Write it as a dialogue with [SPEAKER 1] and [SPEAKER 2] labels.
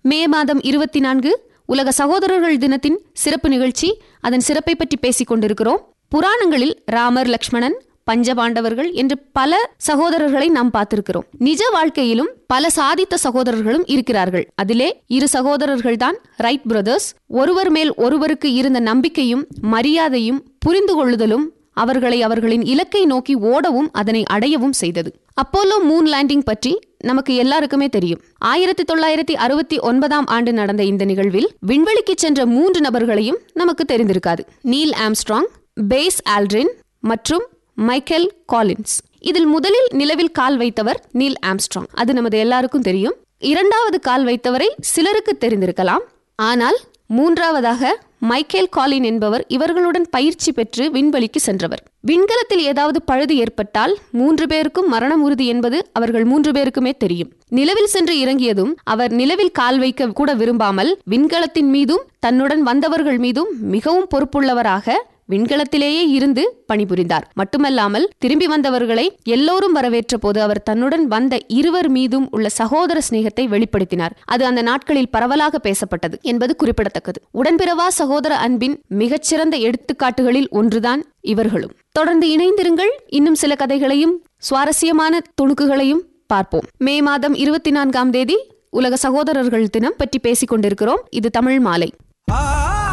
[SPEAKER 1] மே மாதம் இருபத்தி நான்கு உலக சகோதரர்கள் தினத்தின் சிறப்பு நிகழ்ச்சி அதன் சிறப்பை பற்றி பேசிக் கொண்டிருக்கிறோம் புராணங்களில் ராமர் லக்ஷ்மணன் பஞ்சபாண்டவர்கள் என்று பல சகோதரர்களை நாம் பார்த்திருக்கிறோம் நிஜ வாழ்க்கையிலும் பல சாதித்த சகோதரர்களும் இருக்கிறார்கள் அதிலே இரு சகோதரர்கள் தான் ரைட் பிரதர்ஸ் ஒருவர் மேல் ஒருவருக்கு இருந்த நம்பிக்கையும் மரியாதையும் புரிந்து கொள்ளுதலும் அவர்களை அவர்களின் இலக்கை நோக்கி ஓடவும் அதனை அடையவும் செய்தது அப்போலோ மூன் லேண்டிங் பற்றி நமக்கு எல்லாருக்குமே தெரியும் ஆயிரத்தி தொள்ளாயிரத்தி அறுபத்தி ஒன்பதாம் ஆண்டு நடந்த இந்த நிகழ்வில் விண்வெளிக்கு சென்ற மூன்று நபர்களையும் நமக்கு தெரிந்திருக்காது நீல் ஆம்ஸ்ட்ராங் பேஸ் ஆல்ட்ரின் மற்றும் மைக்கேல் காலின்ஸ் இதில் முதலில் நிலவில் கால் வைத்தவர் நீல் ஆம்ஸ்ட்ராங் அது நமது எல்லாருக்கும் தெரியும் இரண்டாவது கால் வைத்தவரை சிலருக்கு தெரிந்திருக்கலாம் ஆனால் மூன்றாவதாக மைக்கேல் காலின் என்பவர் இவர்களுடன் பயிற்சி பெற்று விண்வெளிக்கு சென்றவர் விண்கலத்தில் ஏதாவது பழுது ஏற்பட்டால் மூன்று பேருக்கும் மரணம் உறுதி என்பது அவர்கள் மூன்று பேருக்குமே தெரியும் நிலவில் சென்று இறங்கியதும் அவர் நிலவில் கால் வைக்க கூட விரும்பாமல் விண்கலத்தின் மீதும் தன்னுடன் வந்தவர்கள் மீதும் மிகவும் பொறுப்புள்ளவராக விண்கலத்திலேயே இருந்து பணிபுரிந்தார் மட்டுமல்லாமல் திரும்பி வந்தவர்களை எல்லோரும் வரவேற்ற போது அவர் தன்னுடன் வந்த இருவர் மீதும் உள்ள சகோதர சிநேகத்தை வெளிப்படுத்தினார் அது அந்த நாட்களில் பரவலாக பேசப்பட்டது என்பது குறிப்பிடத்தக்கது உடன்பிறவா சகோதர அன்பின் மிகச்சிறந்த எடுத்துக்காட்டுகளில் ஒன்றுதான் இவர்களும் தொடர்ந்து இணைந்திருங்கள் இன்னும் சில கதைகளையும் சுவாரஸ்யமான துணுக்குகளையும் பார்ப்போம் மே மாதம் இருபத்தி நான்காம் தேதி உலக சகோதரர்கள் தினம் பற்றி பேசிக் கொண்டிருக்கிறோம் இது தமிழ் மாலை
[SPEAKER 2] ஆ